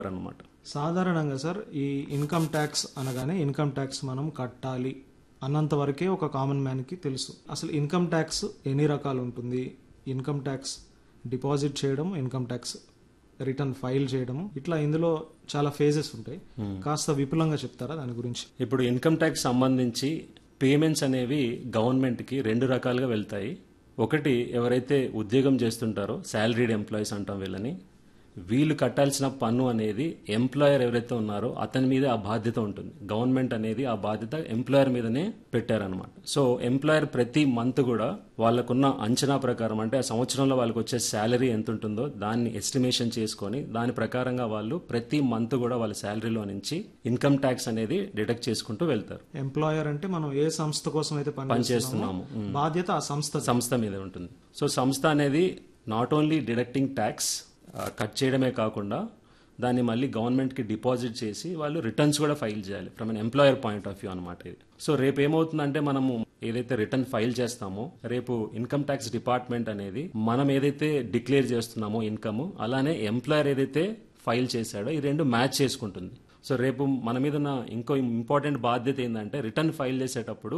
అనమాట సాధారణంగా సార్ ఈ ఇన్కమ్ ట్యాక్స్ అనగానే ఇన్కమ్ ట్యాక్స్ మనం కట్టాలి అన్నంత వరకే ఒక కామన్ మ్యాన్కి తెలుసు అసలు ఇన్కమ్ ట్యాక్స్ ఎన్ని రకాలు ఉంటుంది ఇన్కమ్ ట్యాక్స్ డిపాజిట్ చేయడం ఇన్కమ్ ట్యాక్స్ రిటర్న్ ఫైల్ చేయడం ఇట్లా ఇందులో చాలా ఫేజెస్ ఉంటాయి కాస్త విపులంగా చెప్తారా దాని గురించి ఇప్పుడు ఇన్కమ్ ట్యాక్స్ సంబంధించి పేమెంట్స్ అనేవి గవర్నమెంట్కి రెండు రకాలుగా వెళ్తాయి ఒకటి ఎవరైతే ఉద్యోగం చేస్తుంటారో శాలరీడ్ ఎంప్లాయీస్ అంటాం వీళ్ళని వీళ్ళు కట్టాల్సిన పన్ను అనేది ఎంప్లాయర్ ఎవరైతే ఉన్నారో అతని మీద ఆ బాధ్యత ఉంటుంది గవర్నమెంట్ అనేది ఆ బాధ్యత ఎంప్లాయర్ మీదనే పెట్టారనమాట సో ఎంప్లాయర్ ప్రతి మంత్ కూడా వాళ్ళకున్న అంచనా ప్రకారం అంటే ఆ సంవత్సరంలో వాళ్ళకి వచ్చే శాలరీ ఎంత ఉంటుందో దాన్ని ఎస్టిమేషన్ చేసుకొని దాని ప్రకారంగా వాళ్ళు ప్రతి మంత్ కూడా వాళ్ళ శాలరీలో నుంచి ఇన్కమ్ ట్యాక్స్ అనేది డిడక్ట్ చేసుకుంటూ వెళ్తారు ఎంప్లాయర్ అంటే మనం ఏ సంస్థ కోసం అయితే పని పనిచేస్తున్నాము బాధ్యత ఆ సంస్థ సంస్థ మీద ఉంటుంది సో సంస్థ అనేది not only deducting tax cut చేయడమే కాకుండా దాన్ని మళ్ళీ గవర్నమెంట్కి డిపాజిట్ చేసి వాళ్ళు రిటర్న్స్ కూడా ఫైల్ చేయాలి from an employer point of view అనమాట ఇది సో రేపు ఏమవుతుందంటే మనము ఏదైతే రిటర్న్ ఫైల్ చేస్తామో రేపు ఇన్కమ్ ట్యాక్స్ డిపార్ట్మెంట్ అనేది మనం ఏదైతే డిక్లేర్ చేస్తున్నామో ఇన్కమ్ అలానే ఎంప్లాయర్ ఏదైతే ఫైల్ చేశాడో ఈ రెండు మ్యాచ్ చేసుకుంటుంది సో రేపు మన మీద ఉన్న ఇంకో ఇంపార్టెంట్ బాధ్యత ఏంటంటే రిటర్న్ ఫైల్ చేసేటప్పుడు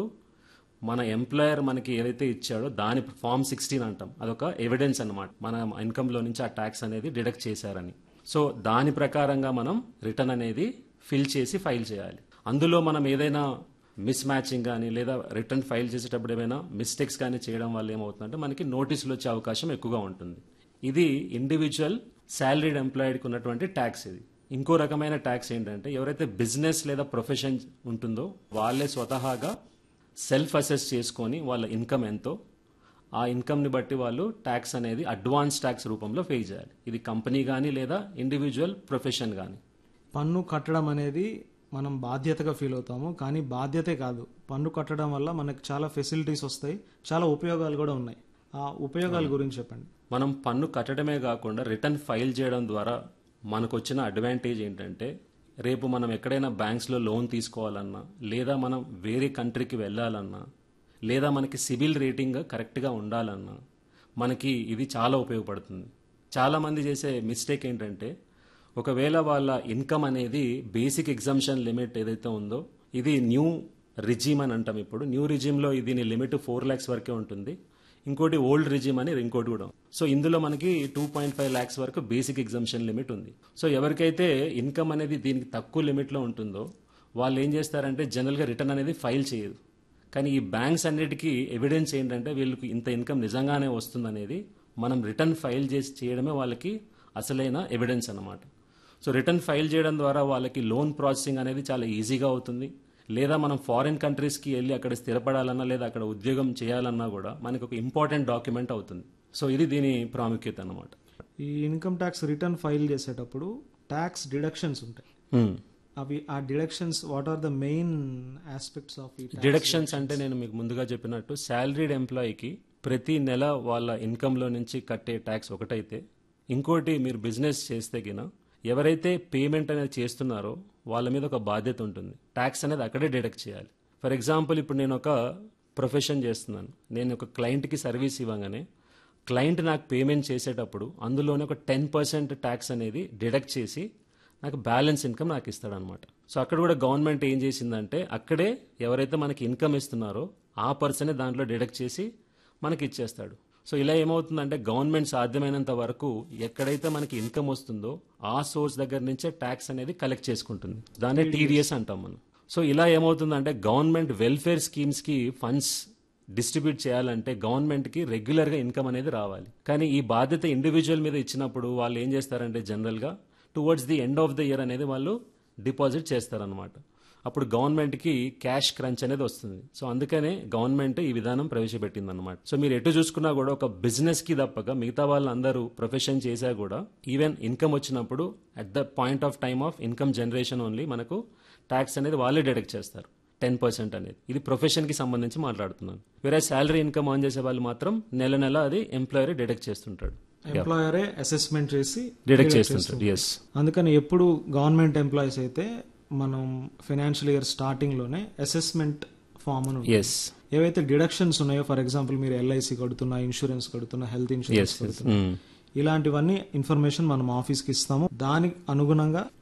మన ఎంప్లాయర్ మనకి ఏదైతే ఇచ్చాడో దాని ఫామ్ సిక్స్టీన్ అంటాం అదొక ఎవిడెన్స్ అనమాట మన ఇన్కంలో నుంచి ఆ ట్యాక్స్ అనేది డిడక్ట్ చేశారని సో దాని ప్రకారంగా మనం రిటర్న్ అనేది ఫిల్ చేసి ఫైల్ చేయాలి అందులో మనం ఏదైనా మిస్ మ్యాచింగ్ కానీ లేదా రిటర్న్ ఫైల్ చేసేటప్పుడు ఏమైనా మిస్టేక్స్ కానీ చేయడం వల్ల ఏమవుతుందంటే మనకి నోటీసులు వచ్చే అవకాశం ఎక్కువగా ఉంటుంది ఇది ఇండివిజువల్ శాలరీడ్ ఎంప్లాయిడ్కి ఉన్నటువంటి ట్యాక్స్ ఇది ఇంకో రకమైన ట్యాక్స్ ఏంటంటే ఎవరైతే బిజినెస్ లేదా ప్రొఫెషన్ ఉంటుందో వాళ్ళే స్వతహాగా సెల్ఫ్ అసెస్ చేసుకొని వాళ్ళ ఇన్కమ్ ఎంతో ఆ ఇన్కమ్ని బట్టి వాళ్ళు ట్యాక్స్ అనేది అడ్వాన్స్ ట్యాక్స్ రూపంలో పే చేయాలి ఇది కంపెనీ కానీ లేదా ఇండివిజువల్ ప్రొఫెషన్ కానీ పన్ను కట్టడం అనేది మనం బాధ్యతగా ఫీల్ అవుతాము కానీ బాధ్యతే కాదు పన్ను కట్టడం వల్ల మనకు చాలా ఫెసిలిటీస్ వస్తాయి చాలా ఉపయోగాలు కూడా ఉన్నాయి ఆ ఉపయోగాల గురించి చెప్పండి మనం పన్ను కట్టడమే కాకుండా రిటర్న్ ఫైల్ చేయడం ద్వారా మనకు వచ్చిన అడ్వాంటేజ్ ఏంటంటే రేపు మనం ఎక్కడైనా బ్యాంక్స్లో లోన్ తీసుకోవాలన్నా లేదా మనం వేరే కంట్రీకి వెళ్ళాలన్నా లేదా మనకి సివిల్ రేటింగ్ కరెక్ట్గా ఉండాలన్నా మనకి ఇది చాలా ఉపయోగపడుతుంది చాలామంది చేసే మిస్టేక్ ఏంటంటే ఒకవేళ వాళ్ళ ఇన్కమ్ అనేది బేసిక్ ఎగ్జామ్షన్ లిమిట్ ఏదైతే ఉందో ఇది న్యూ రిజిమ్ అని అంటాం ఇప్పుడు న్యూ రిజిమ్లో దీని లిమిట్ ఫోర్ ల్యాక్స్ వరకే ఉంటుంది ఇంకోటి ఓల్డ్ రిజిమ్ అని ఇంకోటి కూడా సో ఇందులో మనకి టూ పాయింట్ ఫైవ్ ల్యాక్స్ వరకు బేసిక్ ఎగ్జామ్షన్ లిమిట్ ఉంది సో ఎవరికైతే ఇన్కమ్ అనేది దీనికి తక్కువ లిమిట్లో ఉంటుందో వాళ్ళు ఏం చేస్తారంటే జనరల్గా రిటర్న్ అనేది ఫైల్ చేయదు కానీ ఈ బ్యాంక్స్ అన్నిటికీ ఎవిడెన్స్ ఏంటంటే వీళ్ళకి ఇంత ఇన్కమ్ నిజంగానే వస్తుందనేది మనం రిటర్న్ ఫైల్ చేసి చేయడమే వాళ్ళకి అసలైన ఎవిడెన్స్ అన్నమాట సో రిటర్న్ ఫైల్ చేయడం ద్వారా వాళ్ళకి లోన్ ప్రాసెసింగ్ అనేది చాలా ఈజీగా అవుతుంది లేదా మనం ఫారిన్ కంట్రీస్కి వెళ్ళి అక్కడ స్థిరపడాలన్నా లేదా అక్కడ ఉద్యోగం చేయాలన్నా కూడా మనకు ఒక ఇంపార్టెంట్ డాక్యుమెంట్ అవుతుంది సో ఇది దీని ప్రాముఖ్యత అన్నమాట ఈ ఇన్కమ్ ట్యాక్స్ రిటర్న్ ఫైల్ చేసేటప్పుడు ట్యాక్స్ డిడక్షన్స్ ఉంటాయి అవి ఆ deductions what are the main aspects of ఈ డిడక్షన్స్ అంటే నేను మీకు ముందుగా చెప్పినట్టు శాలరీడ్ ఎంప్లాయీకి ప్రతి నెల వాళ్ళ ఇన్కంలో నుంచి కట్టే ట్యాక్స్ ఒకటైతే ఇంకోటి మీరు బిజినెస్ చేస్తే గిన ఎవరైతే పేమెంట్ అనేది చేస్తున్నారో వాళ్ళ మీద ఒక బాధ్యత ఉంటుంది ట్యాక్స్ అనేది అక్కడే డిడక్ట్ చేయాలి ఫర్ ఎగ్జాంపుల్ ఇప్పుడు నేను ఒక ప్రొఫెషన్ చేస్తున్నాను నేను ఒక క్లయింట్కి సర్వీస్ ఇవ్వగానే క్లయింట్ నాకు పేమెంట్ చేసేటప్పుడు అందులోనే ఒక టెన్ పర్సెంట్ ట్యాక్స్ అనేది డిడక్ట్ చేసి నాకు బ్యాలెన్స్ ఇన్కమ్ నాకు ఇస్తాడనమాట సో అక్కడ కూడా గవర్నమెంట్ ఏం చేసిందంటే అక్కడే ఎవరైతే మనకి ఇన్కమ్ ఇస్తున్నారో ఆ పర్సనే దాంట్లో డిడక్ట్ చేసి మనకి ఇచ్చేస్తాడు సో ఇలా ఏమవుతుందంటే గవర్నమెంట్ సాధ్యమైనంత వరకు ఎక్కడైతే మనకి ఇన్కమ్ వస్తుందో ఆ సోర్స్ దగ్గర నుంచే ట్యాక్స్ అనేది కలెక్ట్ చేసుకుంటుంది దాన్నే టీడీఎస్ అంటాం మనం సో ఇలా ఏమవుతుందంటే గవర్నమెంట్ వెల్ఫేర్ స్కీమ్స్కి ఫండ్స్ డిస్ట్రిబ్యూట్ చేయాలంటే గవర్నమెంట్కి రెగ్యులర్గా ఇన్కమ్ అనేది రావాలి కానీ ఈ బాధ్యత ఇండివిజువల్ మీద ఇచ్చినప్పుడు వాళ్ళు ఏం చేస్తారంటే జనరల్గా towards the end of the year అనేది వాళ్ళు డిపాజిట్ చేస్తారనమాట అప్పుడు గవర్నమెంట్కి క్యాష్ క్రంచ్ అనేది వస్తుంది సో అందుకనే గవర్నమెంట్ ఈ విధానం ప్రవేశపెట్టింది అనమాట సో మీరు ఎటు చూసుకున్నా కూడా ఒక బిజినెస్కి తప్పక మిగతా వాళ్ళందరూ ప్రొఫెషన్ చేసా కూడా ఈవెన్ ఇన్కమ్ వచ్చినప్పుడు at the point of time of income generation only మనకు ట్యాక్స్ అనేది వాళ్ళే డిడక్ట్ చేస్తారు టెన్ పర్సెంట్ అనేది ఇది ప్రొఫెషన్ కి సంబంధించి మాట్లాడుతున్నాను వేరే శాలరీ ఇన్కమ్ ఆన్ చేసే వాళ్ళు మాత్రం నెల నెల అది ఎంప్లాయర్ డిడక్ట్ చేస్తుంటాడు ఎంప్లాయరే అసెస్మెంట్ చేసి డిడక్ట్ చేస్తుంటాడు ఎస్ అందుకని ఎప్పుడు గవర్నమెంట్ ఎంప్లాయీస్ అయితే మనం ఫైనాన్షియల్ ఇయర్ స్టార్టింగ్ లోనే అసెస్మెంట్ ఫామ్ అని ఉంటుంది. ఎస్ ఏవైతే డిడక్షన్స్ ఉన్నాయో ఫర్ ఎగ్జాంపుల్ మీరు ఎల్ఐసి కడుతున్నా ఇన్సూరెన్స్ కడుతున్నా హెల్త్ ఇన్సూరెన్స్ ఎస్ కడుతున్నా ఇలాంటివన్నీ ఇన్ఫర్మేషన్ మనం ఆఫీస్కి ఇస్తాము దానికి అనుగుణంగా